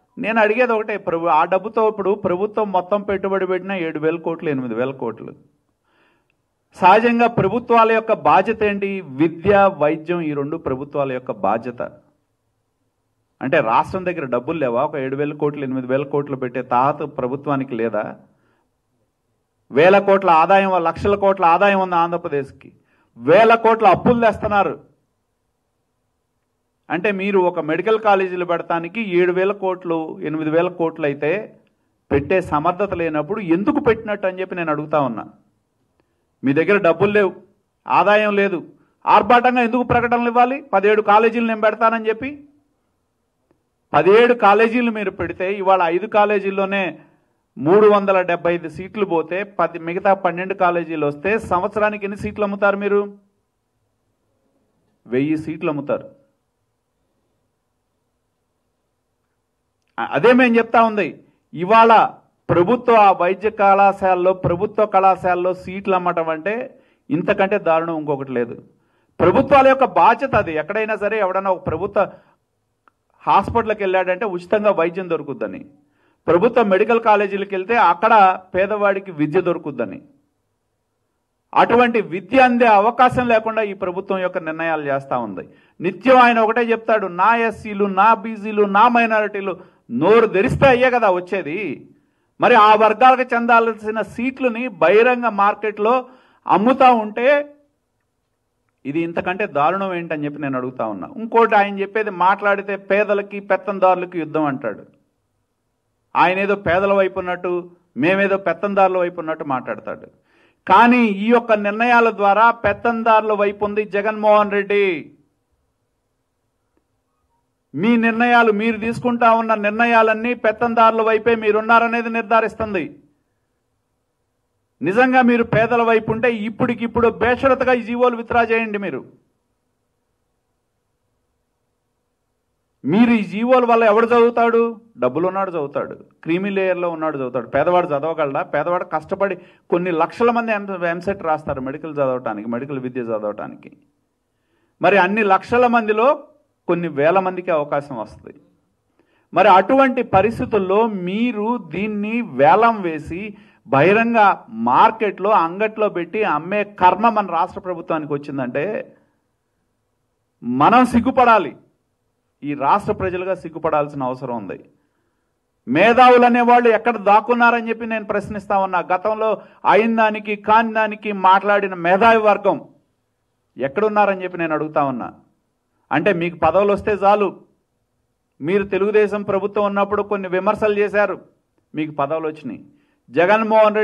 నేను అడిగేది ఒకటే ప్రభు ఆ డబ్బుతో ఇప్పుడు ప్రభుత్వం మొత్తం పెట్టుబడి పెట్టిన ఏడు వేల కోట్లు ఎనిమిది వేల కోట్లు సహజంగా ప్రభుత్వాల యొక్క బాధ్యత ఏంటి విద్య వైద్యం ఈ రెండు ప్రభుత్వాల యొక్క బాధ్యత అంటే రాష్ట్రం దగ్గర డబ్బులు లేవా ఒక ఏడు వేల కోట్లు ఎనిమిది వేల కోట్లు పెట్టే తాహత ప్రభుత్వానికి లేదా వేల కోట్ల ఆదాయం లక్షల కోట్ల ఆదాయం ఉంది ఆంధ్రప్రదేశ్కి వేల కోట్ల అప్పులు తెస్తున్నారు అంటే మీరు ఒక మెడికల్ కాలేజీలు పెడతానికి ఏడు వేల కోట్లు ఎనిమిది వేల కోట్లు అయితే పెట్టే సమర్థత లేనప్పుడు ఎందుకు పెట్టినట్టు అని చెప్పి నేను అడుగుతా ఉన్నా మీ దగ్గర డబ్బులు లేవు ఆదాయం లేదు ఆర్భాటంగా ఎందుకు ప్రకటనలు ఇవ్వాలి పదిహేడు కాలేజీలు నేను పెడతానని చెప్పి పదిహేడు కాలేజీలు మీరు పెడితే ఇవాళ ఐదు కాలేజీల్లోనే మూడు వందల డెబ్బై ఐదు సీట్లు పోతే పది మిగతా పన్నెండు కాలేజీలు వస్తే సంవత్సరానికి ఎన్ని సీట్లు అమ్ముతారు మీరు వెయ్యి సీట్లు అమ్ముతారు అ- అదే మేము చెప్తా ఉంది ఇవాళ ప్రభుత్వ వైద్య కళాశాలలో ప్రభుత్వ కళాశాలలో సీట్లు అమ్మటం అంటే ఇంతకంటే దారుణం ఇంకొకటి లేదు ప్రభుత్వాల యొక్క బాధ్యత అది ఎక్కడైనా సరే ఎవడన్నా ఒక ప్రభుత్వ హాస్పిటల్కి వెళ్ళాడంటే ఉచితంగా వైద్యం దొరుకుద్దని ప్రభుత్వ మెడికల్ కాలేజీలకు వెళ్తే అక్కడ పేదవాడికి విద్య దొరుకుద్దని అటువంటి విద్య అందే అవకాశం లేకుండా ఈ ప్రభుత్వం యొక్క నిర్ణయాలు చేస్తూ ఉంది నిత్యం ఆయన ఒకటే చెప్తాడు నా ఎస్సీలు నా బీసీలు నా మైనారిటీలు నోరు తెరిస్తే అయ్యే కదా వచ్చేది మరి ఆ వర్గాలకు చెందాల్సిన సీట్లని బహిరంగ మార్కెట్లో అమ్ముతా ఉంటే ఇది ఇంతకంటే దారుణం ఏంటని చెప్పి నేను అడుగుతా ఉన్నా ఇంకోటి ఆయన చెప్పేది మాట్లాడితే పేదలకి పెత్తందారులకి యుద్ధం అంటాడు ఆయన ఏదో పేదల వైపు ఉన్నట్టు మేమేదో పెత్తందారుల వైపు ఉన్నట్టు మాట్లాడతాడు కానీ ఈ యొక్క నిర్ణయాల ద్వారా పెత్తందారుల వైపు ఉంది జగన్మోహన్ రెడ్డి మీ నిర్ణయాలు మీరు తీసుకుంటా ఉన్న నిర్ణయాలన్నీ పెత్తందారుల వైపే మీరున్నారనేది నిర్ధారిస్తుంది నిజంగా మీరు పేదల వైపు ఉంటే ఇప్పటికిప్పుడు బేషరతుగా ఈ జీవోలు విత్డ్రా చేయండి మీరు మీరు ఈ జీవోల వల్ల ఎవడు చదువుతాడు డబ్బులు ఉన్నాడు చదువుతాడు క్రీమీ లేయర్లో ఉన్నాడు చదువుతాడు పేదవాడు చదవగలడా పేదవాడు కష్టపడి కొన్ని లక్షల మంది ఎం ఎంసెట్ రాస్తారు మెడికల్ చదవటానికి మెడికల్ విద్య చదవటానికి మరి అన్ని లక్షల మందిలో కొన్ని వేల మందికి అవకాశం వస్తుంది మరి అటువంటి పరిస్థితుల్లో మీరు దీన్ని వేలం వేసి బహిరంగ మార్కెట్లో అంగట్లో పెట్టి అమ్మే కర్మ మన రాష్ట్ర ప్రభుత్వానికి వచ్చిందంటే మనం సిగ్గుపడాలి ఈ రాష్ట్ర ప్రజలుగా సిగ్గుపడాల్సిన అవసరం ఉంది మేధావులు అనేవాళ్ళు ఎక్కడ దాక్కున్నారని చెప్పి నేను ప్రశ్నిస్తా ఉన్నా గతంలో అయిన దానికి కాని దానికి మాట్లాడిన మేధావి వర్గం ఎక్కడున్నారని చెప్పి నేను అడుగుతా ఉన్నా అంటే మీకు పదవులు వస్తే చాలు మీరు తెలుగుదేశం ప్రభుత్వం ఉన్నప్పుడు కొన్ని విమర్శలు చేశారు మీకు పదవులు వచ్చినాయి జగన్మోహన్ రెడ్డి